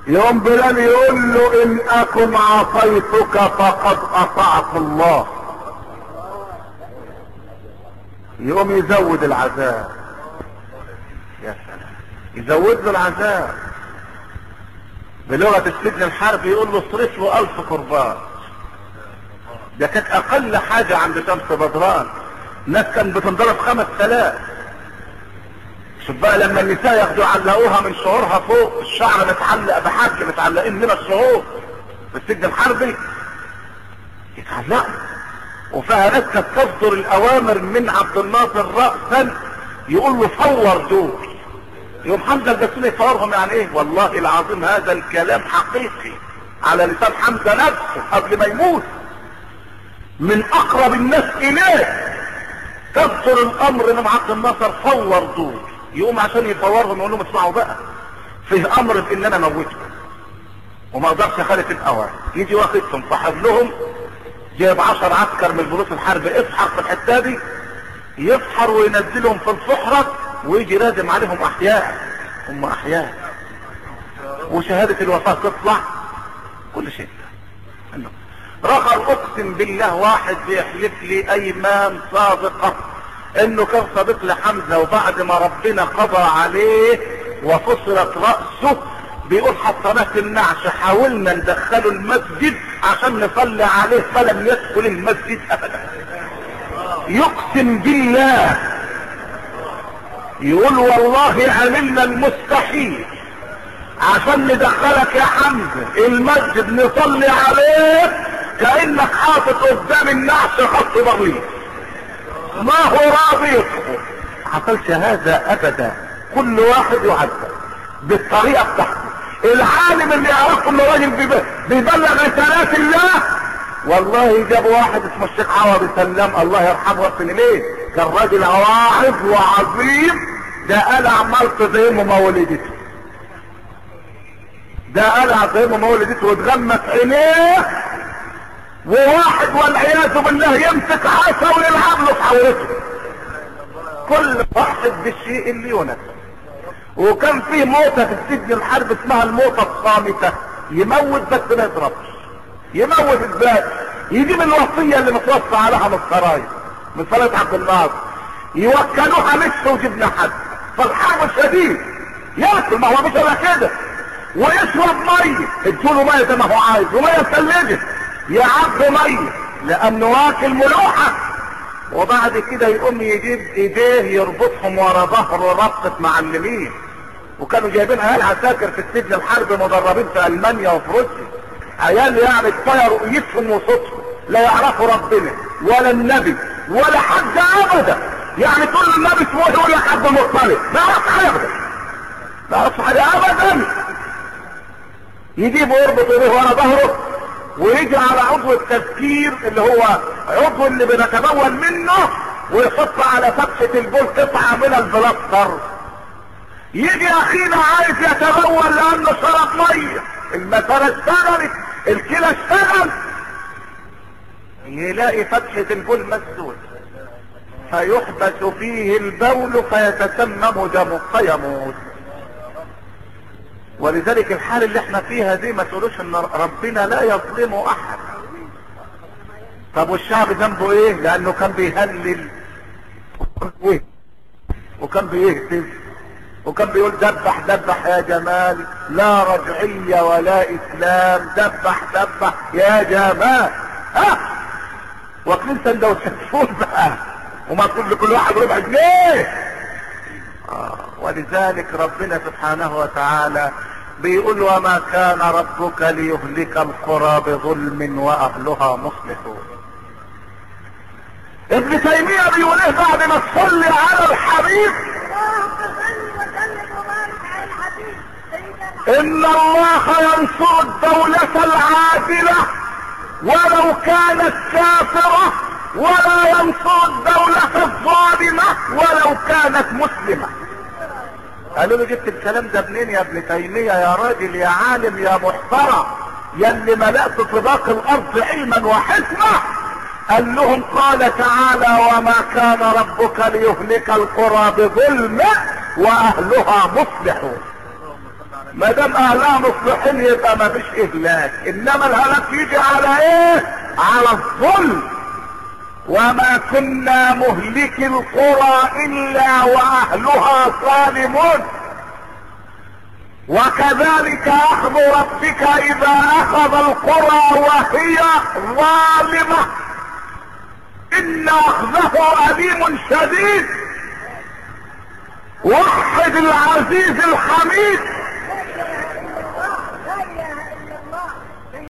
يوم بلال يقول له ان اكن عصيتك فقد اطعت الله يقوم يزود العذاب يا سلام يزود له العذاب بلغة السجن الحربي يقول له اصرف له الف قربان ده كانت اقل حاجة عند شمس بدران ناس كان بتنضرب خمس تلاف شوف بقى لما النساء ياخدوا يعلقوها من شعورها فوق الشعر متعلق بحبل متعلقين من الشعور في السجن الحربي يتعلقوا وفيها ناس كانت تصدر الاوامر من عبد الناصر راسا يقول له فور دول يوم حمزه البسيوني يفورهم يعني ايه والله العظيم هذا الكلام حقيقي على لسان حمزه نفسه قبل ما يموت من اقرب الناس اليه تصدر الامر من عبد الناصر فور دول يقوم عشان يفورهم يقول لهم اسمعوا بقى فيه امر بان انا اموتكم وما اقدرش اخالف الاوامر يجي واخدهم صاحب لهم جايب عشر عسكر من جلوس الحرب افحر في الحته دي يفحر وينزلهم في الصحراء ويجي رازم عليهم احياء هم احياء وشهادة الوفاة تطلع كل شيء رخر اقسم بالله واحد بيحلف لي ايمان صادقة انه كان صديق لحمزة وبعد ما ربنا قضى عليه وفصلت رأسه بيقول حصنات النعش حاولنا ندخله المسجد عشان نصلي عليه فلم يدخل المسجد ابدا يقسم بالله يقول والله عملنا المستحيل عشان ندخلك يا حمزة المسجد نصلي عليه كأنك حاطط قدام النعش خط برلين ما هو راضي يدخل حصلش هذا ابدا كل واحد يعذب بالطريقة بتاعته العالم اللي يعرفه انه راجل بيبلغ رسالات الله والله جاب واحد اسمه الشيخ عوض سلام الله يرحمه ويغفر ليه كان راجل واعظ وعظيم ده قال عمال زي مولدته ده قال زي مولدته واتغمت عينيه وواحد والعياذ بالله يمسك عصا ويلعب له في حورته كل واحد بالشيء اللي يناسب وكان في موتة في السجن الحرب اسمها الموتة الصامتة يموت بس ما يضربش يموت ازاي يجيب الوصية اللي متوصى عليها من السرايا من صلاة عبد الناصر يوكلوها لسه وجبنا حد فالحرب شديد ياكل ما هو مش الا كده ويشرب ميه ادوله ميه زي ما هو عايز وميه ثلجت يعبوا ميه لانه واكل ملوحه وبعد كده يقوم يجيب ايديه يربطهم ورا ظهره ربطة معلمين وكانوا جايبين عيال عساكر في السجن الحرب مدربين في المانيا وفي روسيا عيال يعني كفايه رؤيتهم وصوتهم لا يعرفوا ربنا ولا النبي ولا حد ابدا يعني كل النبي اسمه يقول لك عبد المطلب ما يعرفش حاجه ابدا ما يعرفش حاجه ابدا يجيب ويربط ايديه ورا ظهره ويجي على عضو التذكير اللي هو عضو اللي بنتبول منه ويحط على فتحة البول قطعة من البلاستر يجي اخينا عايز يتبول لانه شرب مية المسألة اشتغلت الكلى اشتغل يلاقي فتحة البول مسدود فيحبس فيه البول فيتسمم دمه فيموت ولذلك الحال اللي احنا فيها دي ما تقولوش ان ربنا لا يظلم احد طب والشعب ذنبه ايه لانه كان بيهلل وكان بيهتف وكان بيقول دبح دبح يا جمال لا رجعية ولا اسلام دبح دبح يا جمال ها واكلين سندوتشات فول بقى ومطلوب لكل واحد ربع جنيه آه ولذلك ربنا سبحانه وتعالى بيقول وما كان ربك ليهلك القرى بظلم واهلها مصلحون ابن تيمية بيقول ايه بعد ما تصلي على الحبيب ان الله ينصر الدولة العادلة ولو كانت كافرة ولا ينصر الدولة الظالمة ولو كانت مسلمة قالوا له جبت الكلام ده منين يا ابن تيمية يا راجل يا عالم يا محترم يا اللي ملأت طباق الارض علما وحكمة قال لهم قال تعالى وما كان ربك ليهلك القرى بظلم واهلها مصلحون ما دام اهلها مصلحين يبقى ما فيش اهلاك انما الهلاك يجي على ايه على الظلم وما كنا مهلك القرى الا واهلها ظالمون وكذلك اخذ ربك اذا اخذ القرى وهي ظالمه ان اخذه اليم شديد وحد العزيز الحميد